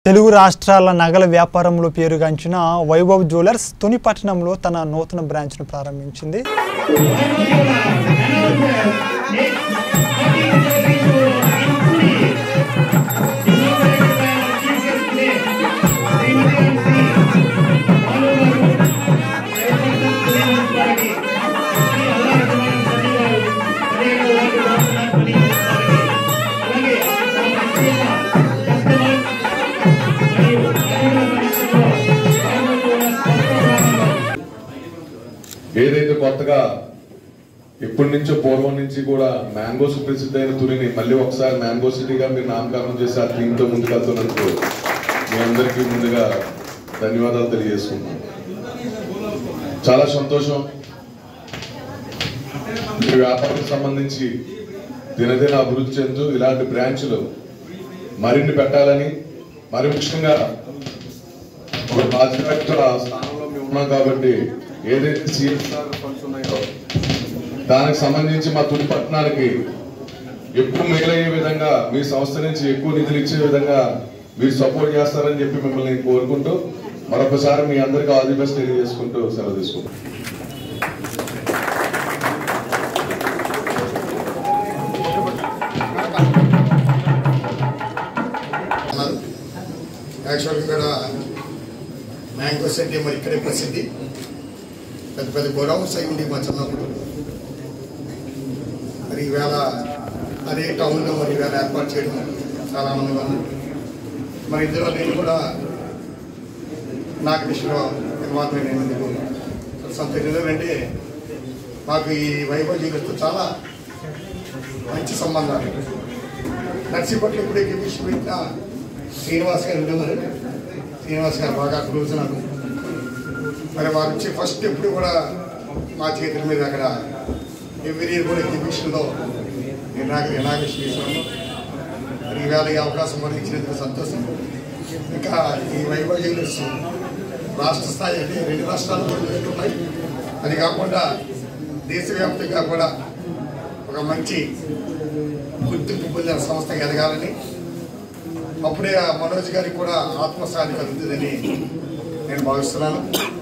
తెలుగు రాష్ట్రాల నగల వ్యాపారంలో పేరుగాంచిన వైభవ్ జ్యువెలర్స్ తుని పట్టణంలో తన నూతన బ్రాంచ్ను ప్రారంభించింది ఏదైతే కొత్తగా ఎప్పటి నుంచో పూర్వం నుంచి కూడా మ్యాంగోస్ ప్రసిద్ధి తురిని మళ్ళీ ఒకసారి మ్యాంగో సిటీగా మీరు నామకరణం చేసి ఆ థీమ్తో ముందుకు వెళ్తున్నందుకు మీ అందరికీ ముందుగా ధన్యవాదాలు తెలియజేసుకుంటున్నాను చాలా సంతోషం ఈ వ్యాపారానికి సంబంధించి దినదిన అభివృద్ధి చెందుతూ ఇలాంటి బ్రాంచ్లు మరిన్ని పెట్టాలని మరి ముఖ్యంగా ఒక బాధ్యత స్థానంలో మేము ఉన్నాం కాబట్టి ఏదైతే సిఎస్ఆర్ ఫండ్స్ ఉన్నాయో దానికి సంబంధించి మా తుడి పట్టణానికి ఎక్కువ మేలయ్యే విధంగా మీ సంస్థ నుంచి ఎక్కువ నిధులు ఇచ్చే విధంగా మీరు సపోర్ట్ చేస్తారని చెప్పి మిమ్మల్ని కోరుకుంటూ మరొకసారి మీ అందరికీ ఆల్ ది బెస్ట్ తెలియజేసుకుంటూ సెలవు తీసుకుంటాం ఉన్నారు యాక్చువల్గా ఇక్కడ మ్యాంగోస్ అంటే మరి ఇక్కడే ప్రసిద్ధి పెద్ద పెద్ద గోడౌన్స్ అయి ఉంది మా చిన్నప్పుడు మరి ఈవేళ అదే టౌన్లో మరి ఈవేళ ఏర్పాటు చేయడం చాలా ఆనందంగా ఉంది మరి ఇందులో నేను కూడా నాకు విషయంలో ఇన్వాల్వ్మెంట్ అయినందుకు సంతోషం ఎందుకంటే మాకు ఈ వైభవ జీవితంతో చాలా మంచి సంబంధాలు నర్సీపట్నం ఇప్పుడు ఎగ్జిబిషన్ పెట్టిన శ్రీనివాస్ గారు ఉండేవారు శ్రీనివాస్ గారు బాగా క్లోజ్ నాకు మరి వారు వచ్చి ఫస్ట్ ఎప్పుడు కూడా మా చేతుల మీద అక్కడ ఎవ్రీ ఇయర్ కూడా ఎగ్జిబిషన్లో ఇనాగ ఇనాగేషన్ చేశాము మరి ఈవేళ ఈ అవకాశం కూడా ఇచ్చినందుకు సంతోషం ఇంకా ఈ వైభవ జ్యువెలర్స్ రాష్ట్ర స్థాయి అంటే రెండు రాష్ట్రాలు కూడా జరుగుతున్నాయి అది కాకుండా దేశవ్యాప్తంగా కూడా ఒక మంచి గుర్తింపు పొందిన సంస్థ ఎదగాలని అప్పుడే ఆ మనోజ్ గారికి కూడా ఆత్మశాంతి కలుగుతుందని నేను భావిస్తున్నాను